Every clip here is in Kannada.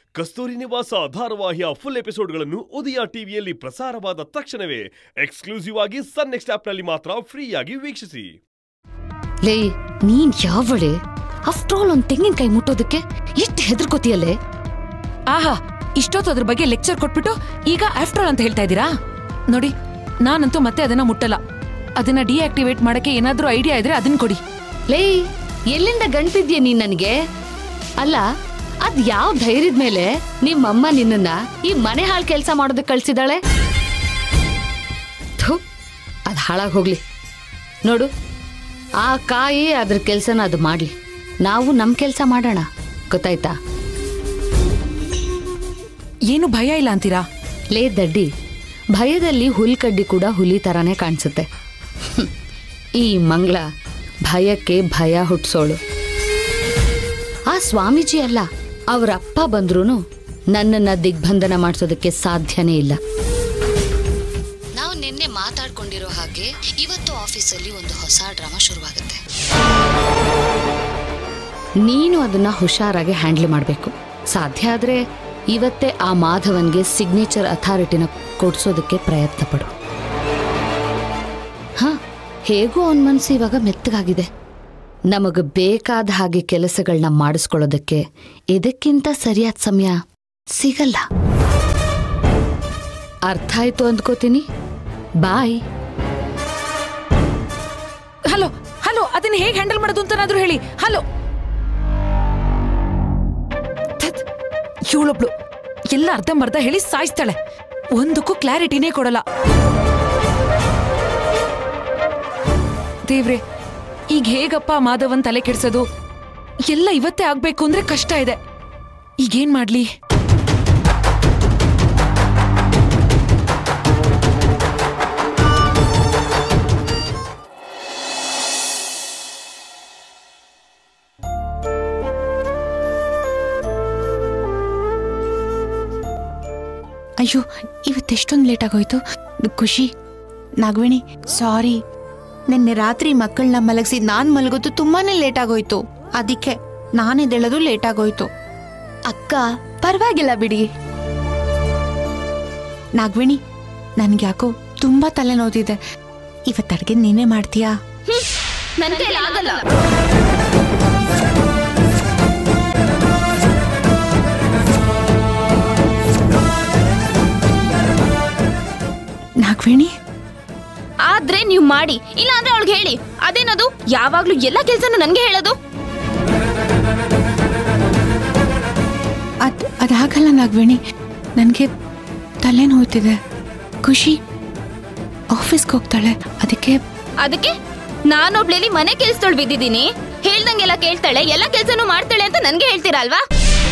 ಕಸ್ತೂರಿ ನಿವಾಸ ಧಾರಾವಾಹಿಯ ಫುಲ್ ಎಪಿಸೋಡ್ಗಳನ್ನು ಉದಯ ಟಿವಿಯಲ್ಲಿ ಪ್ರಸಾರವಾದ ತಕ್ಷಣವೇ ಎಕ್ಸ್ಕ್ಲೂಸಿವ್ ಆಗಿ ಸನ್ ನೆಕ್ಸ್ಟ್ ಆಪ್ನಲ್ಲಿ ಮಾತ್ರ ಫ್ರೀಯಾಗಿ ವೀಕ್ಷಿಸಿ ಲೇ ನೀನ್ ಯಾವಳೆ ಆಫ್ಟರ್ ಆಲ್ ಒಂದ್ ತೆಂಗಿನಕಾಯಿ ಮುಟ್ಟೋದಕ್ಕೆ ಎಷ್ಟು ಹೆದರ್ಕೋತಿಯಲ್ಲೇ ಆಹಾ ಇಷ್ಟೊತ್ತು ಅದ್ರ ಬಗ್ಗೆ ಲೆಕ್ಚರ್ ಕೊಟ್ಬಿಟ್ಟು ಈಗ ಆಫ್ಟರ್ ಅಂತ ಹೇಳ್ತಾ ಇದ್ದೀರಾ ನೋಡಿ ನಾನಂತೂ ಮತ್ತೆ ಅದನ್ನ ಮುಟ್ಟಲ್ಲ ಅದನ್ನ ಡಿಆಕ್ಟಿವೇಟ್ ಮಾಡಕ್ಕೆ ಏನಾದ್ರೂ ಐಡಿಯಾ ಇದ್ರೆ ಅದನ್ನ ಕೊಡಿ ಲೇ ಎಲ್ಲಿಂದ ಗಂಟಿದ್ಯ ನೀನ್ ನನಗೆ ಅಲ್ಲ ಅದ್ ಯಾವ ಧೈರ್ಯದ ಮೇಲೆ ನಿಮ್ಮಮ್ಮ ನಿನ್ನನ್ನ ಈ ಮನೆ ಹಾಳು ಕೆಲಸ ಮಾಡೋದಕ್ಕೆ ಕಳ್ಸಿದಾಳೆ ಥು ಅದ್ ಹಾಳಾಗ್ ಹೋಗ್ಲಿ ನೋಡು ಆ ಕಾಯಿ ಅದ್ರ ಕೆಲ್ಸನ ಅದು ಮಾಡ್ಲಿ ನಾವು ನಮ್ ಕೆಲ್ಸ ಮಾಡೋಣ ಗೊತ್ತಾಯ್ತಾ ಏನು ಭಯ ಇಲ್ಲ ಅಂತೀರಾ ಲೇ ದಡ್ಡಿ ಭಯದಲ್ಲಿ ಹುಲ್ಕಡ್ಡಿ ಕೂಡ ಹುಲಿ ತರಾನೇ ಕಾಣಿಸುತ್ತೆ ಹ್ಮ್. ಈ ಮಂಗಳ ಭಯಕ್ಕೆ ಭಯ ಹುಟ್ಸೋಳು ಆ ಸ್ವಾಮೀಜಿ ಅಲ್ಲ ಅವ್ರ ಅಪ್ಪ ಬಂದ್ರೂ ನನ್ನನ್ನ ದಿಗ್ಬಂಧನ ಮಾಡಿಸೋದಕ್ಕೆ ಸಾಧ್ಯನೇ ಇಲ್ಲ ನಾವು ನಿನ್ನೆ ಮಾತಾಡ್ಕೊಂಡಿರೋ ಹಾಗೆ ಇವತ್ತು ಆಫೀಸಲ್ಲಿ ಒಂದು ಹೊಸ ಡ್ರಾಮಾ ಶುರುವಾಗುತ್ತೆ ನೀನು ಅದನ್ನ ಹುಷಾರಾಗಿ ಹ್ಯಾಂಡಲ್ ಮಾಡಬೇಕು ಸಾಧ್ಯ ಆದ್ರೆ ಇವತ್ತೇ ಆ ಮಾಧವನ್ಗೆ ಸಿಗ್ನೇಚರ್ ಅಥಾರಿಟಿನ ಕೊಡ್ಸೋದಕ್ಕೆ ಪ್ರಯತ್ನ ಪಡು ಹಾ ಹೇಗೂ ಅವನ ಮನಸ್ಸು ಇವಾಗ ಮೆತ್ತಗಾಗಿದೆ ನಮಗೆ ಬೇಕಾದ ಹಾಗೆ ಕೆಲಸಗಳನ್ನ ಮಾಡಿಸ್ಕೊಳ್ಳೋದಕ್ಕೆ ಇದಕ್ಕಿಂತ ಸರಿಯಾದ ಸಮಯ ಸಿಗಲ್ಲ ಅರ್ಥ ಆಯ್ತು ಅಂದ್ಕೋತೀನಿ ಬಾಯ್ ಹಲೋ ಹಲೋ ಅದನ್ನ ಹೇಗೆ ಹ್ಯಾಂಡಲ್ ಮಾಡೋದು ಅಂತನಾದ್ರೂ ಹೇಳಿ ಹಲೋ ಇವಳೊಬ್ಳು ಎಲ್ಲ ಅರ್ಧಂಬರ್ಧ ಹೇಳಿ ಸಾಯಿಸ್ತಾಳೆ ಒಂದಕ್ಕೂ ಕ್ಲಾರಿಟಿನೇ ಕೊಡಲ್ಲ ದೇವ್ರೆ ಈಗ ಹೇಗಪ್ಪ ಮಾಧವನ್ ತಲೆ ಕೆಡ್ಸೋದು ಎಲ್ಲ ಇವತ್ತೇ ಆಗ್ಬೇಕು ಅಂದ್ರೆ ಕಷ್ಟ ಇದೆ ಈಗೇನ್ ಮಾಡ್ಲಿ ಅಯ್ಯೋ ಇವತ್ತೆಷ್ಟೊಂದು ಲೇಟ್ ಆಗೋಯ್ತು ಖುಷಿ ನಾಗವೇಣಿ ಸಾರಿ ನಿನ್ನೆ ರಾತ್ರಿ ಮಕ್ಕಳನ್ನ ಮಲಗಿಸಿ ನಾನು ಮಲಗೋದು ತುಂಬಾನೇ ಲೇಟ್ ಆಗೋಯ್ತು ಅದಕ್ಕೆ ನಾನೆದ್ದೇಳೋದು ಲೇಟ್ ಆಗೋಯ್ತು ಅಕ್ಕ ಪರವಾಗಿಲ್ಲ ಬಿಡಿ ನಾಗವೇಣಿ ನನ್ಗೆ ಯಾಕೋ ತುಂಬಾ ತಲೆನೋದಿದೆ ಇವತ್ತು ಅಡ್ಗೆ ನೀನೇ ಮಾಡ್ತೀಯಾ ನನ್ ಕೈಲಿ ಆಗಲ್ಲ ನಾಗವೇಣಿ ಆದ್ರೆ ನೀವು ಮಾಡಿ ಇಲ್ಲ ಅಂದ್ರೆ ಅವಳಿಗೆ ಹೇಳಿ ಅದೇನದು ಯಾವಾಗ್ಲೂ ಎಲ್ಲ ಕೆಲ್ಸನೂ ನನ್ಗೆ ಹೇಳೋದು ಅದ್ ಅದಾಗಲ್ಲ ನಾಗವೇಣಿ ನನಗೆ ತಲೆ ನೋಯ್ತಿದೆ ಖುಷಿ ಆಫೀಸ್ಗೆ ಹೋಗ್ತಾಳೆ ಅದಕ್ಕೆ ಅದಕ್ಕೆ ನಾನೊಬ್ಳೇಲಿ ಮನೆ ಕೆಲ್ಸದೊಳ್ ಬಿದ್ದಿದ್ದೀನಿ ಹೇಳ್ದಂಗೆಲ್ಲ ಕೇಳ್ತಾಳೆ ಎಲ್ಲ ಕೆಲ್ಸನೂ ಮಾಡ್ತಾಳೆ ಅಂತ ನನ್ಗೆ ಹೇಳ್ತೀರಾ ಅಲ್ವಾ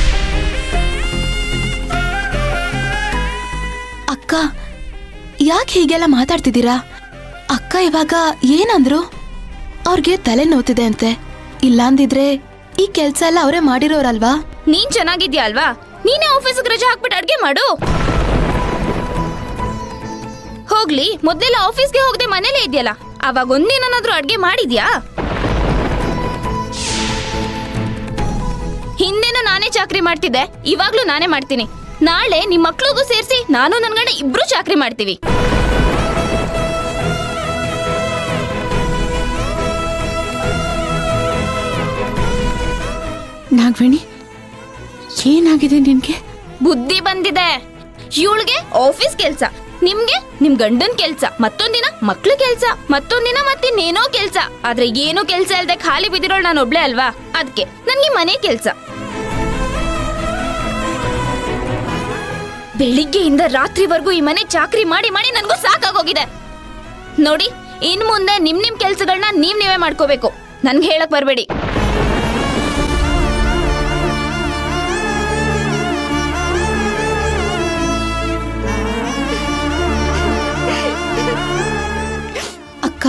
ಅಕ್ಕ ಯಾಕೆ ಹೀಗೆಲ್ಲ ಮಾತಾಡ್ತಿದ್ದೀರಾ ಅಕ್ಕ ಇವಾಗ ಏನಂದ್ರು ಅವ್ರಿಗೆ ತಲೆ ನೋವ್ತಿದೆ ಅಂತೆ ಇಲ್ಲಾಂದಿದ್ರೆ ಈ ಕೆಲ್ಸ ಎಲ್ಲ ಅವರೇ ಮಾಡಿರೋರಲ್ವಾ ನೀನ್ ಚೆನ್ನಾಗಿದ್ಯಾ ಅಲ್ವಾ ನೀನೇ ಆಫೀಸ್ಗೆ ರಜೆ ಹಾಕ್ಬಿಟ್ಟು ಅಡ್ಗೆ ಮಾಡು ಹೋಗ್ಲಿ ಮೊದ್ಲೆಲ್ಲ ಆಫೀಸ್ಗೆ ಹೋಗದೆ ಮನೇಲೇ ಇದೆಯಲ್ಲ ಅವಾಗ ಒಂದಿನಾದ್ರೂ ಅಡ್ಗೆ ಮಾಡಿದ್ಯಾ ಹಿಂದೆನೂ ನಾನೇ ಚಾಕ್ರಿ ಮಾಡ್ತಿದ್ದೆ ಇವಾಗ್ಲೂ ನಾನೇ ಮಾಡ್ತೀನಿ ನಾಳೆ ನಿಮ್ ಮಕ್ಳಿಗೂ ಸೇರಿಸಿ ನಾನು ನನ್ ಗಂಡ ಇಬ್ರು ಚಾಕ್ರಿ ಮಾಡ್ತೀವಿ ನಾಗವೇಣಿ ಏನಾಗಿದೆ ನಿನ್ಗೆ ಬುದ್ಧಿ ಬಂದಿದೆ ಇವಳಿಗೆ ಆಫೀಸ್ ಕೆಲ್ಸ ನಿಮ್ಗೆ ನಿಮ್ ಗಂಡನ್ ಕೆಲ್ಸ ಮತ್ತೊಂದಿನ ಮಕ್ಳ ಕೆಲ್ಸ ಮತ್ತೊಂದಿನ ಮತ್ತಿನ್ನೇನೋ ಕೆಲ್ಸ ಆದ್ರೆ ಏನೂ ಕೆಲ್ಸ ಇಲ್ದೆ ಖಾಲಿ ಬಿದ್ದಿರೋಳು ನಾನು ಒಬ್ಳೆ ಅಲ್ವಾ ಅದಕ್ಕೆ ನನ್ಗೆ ಮನೆ ಕೆಲ್ಸ ಬೆಳಿಗ್ಗೆಯಿಂದ ರಾತ್ರಿವರೆಗೂ ಈ ಮನೆ ಚಾಕ್ರಿ ಮಾಡಿ ಮಾಡಿ ನನಗೂ ಸಾಕಾಗೋಗಿದೆ ನೋಡಿ ಇನ್ ಮುಂದೆ ನಿಮ್ ನಿಮ್ ಕೆಲ್ಸಗಳನ್ನ ನೀವ್ ನೀವೇ ಮಾಡ್ಕೋಬೇಕು ನನ್ಗೆ ಹೇಳಕ್ ಬರ್ಬೇಡಿ ಅಕ್ಕ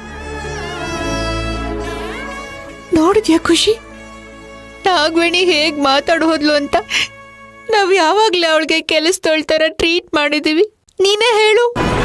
ನೋಡಿದ್ಯಾ ಖುಷಿ ನಾಗವೇಣಿ ಹೇಗ್ ಮಾತಾಡೋದ್ಲು ಅಂತ ನಾವ್ ಯಾವಾಗ್ಲೇ ಅವಳಿಗೆ ಕೆಲಸದೊಳ್ ತರ ಟ್ರೀಟ್ ಮಾಡಿದೀವಿ ನೀನೇ ಹೇಳು